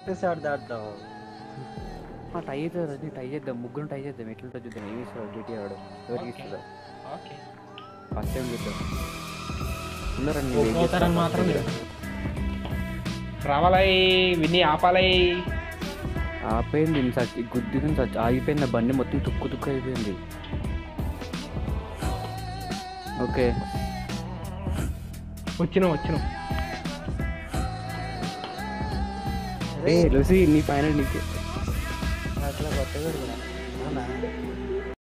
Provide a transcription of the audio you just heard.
ఒకసారి దాడతాం టై అవుతుంది అది టై చేద్దాం ముగ్గురు టై చేద్దాం ఎట్లుంటో చూద్దాం ఏమి ఇస్తాడు డ్యూటీ ఆడు ఎవరికి Okay. ఇస్తుందో ఓకే ఫస్ట్ టైం చూద్దాం ఉన్నారండి పోతారని మాత్రం లేదు రావాలై విన్ని ఆపాలై ఆపోయింది సచ్ గుద్దుకుని సచ్ ఆగిపోయింది ఆ బండి మొత్తం తుక్కు తుక్కు అయిపోయింది ఓకే వచ్చినాం వచ్చినాం ఏ లూసి నీ ఫైనల్ నీకే అట్లా కొత్తగా కూడా అవునా